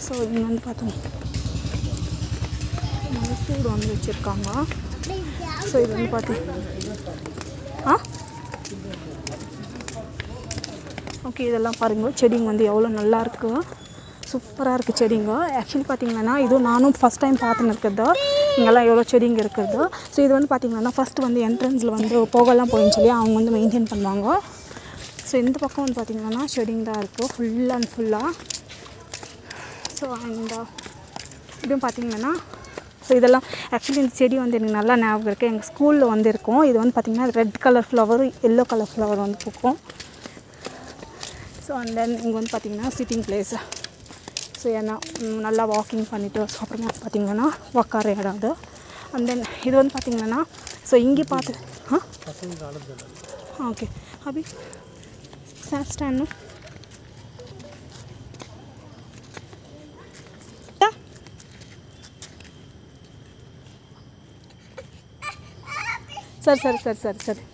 so இங்கே வந்து பார்த்தோம் ஃபுட் வந்து வச்சுருக்காங்க ஸோ இது வந்து பார்த்தீங்க ஆ ஓகே இதெல்லாம் பாருங்க செடிங்க வந்து எவ்வளோ நல்லா இருக்கு சூப்பராக இருக்குது செடிங்க ஆக்சுவலி பார்த்தீங்கன்னா இதுவும் நானும் ஃபஸ்ட் டைம் பார்த்துன்னு இருக்கிறது இங்கெல்லாம் எவ்வளோ செடிங்க இருக்கிறது ஸோ இது வந்து பார்த்தீங்கன்னா ஃபஸ்ட்டு வந்து என்ட்ரன்ஸில் வந்து போகலாம் போயின்னு சொல்லி அவங்க வந்து மெயின்டைன் பண்ணுவாங்க ஸோ இந்த பக்கம் வந்து பார்த்தீங்கன்னா செடிங்க தான் இருக்குது ஃபுல் அண்ட் ஃபுல்லாக ஸோ அந்த இதுவும் பார்த்தீங்கன்னா ஸோ இதெல்லாம் ஆக்சுவலி இந்த செடி வந்து எனக்கு நல்லா ஞாபகம் இருக்குது எங்கள் ஸ்கூலில் வந்து இருக்கும் இது வந்து பார்த்திங்கன்னா red colour flower yellow colour flower வந்து பூக்கும் ஸோ அண்ட் தென் இங்கே வந்து பார்த்திங்கன்னா சிட்டிங் பிளேஸ் ஸோ ஏன்னா ம், நல்லா வாக்கிங் பண்ணிவிட்டு அப்புறமா பார்த்திங்கன்னா உக்கார இடம் அது அண்ட் தென் இது வந்து பார்த்திங்கன்னா ஸோ இங்கே பார்த்து ஆ ஓகே அபி சார் ஸ்டாண்டு ಸರಿ ಸರಿ ಸರಿ ಸರಿ ಸರಿ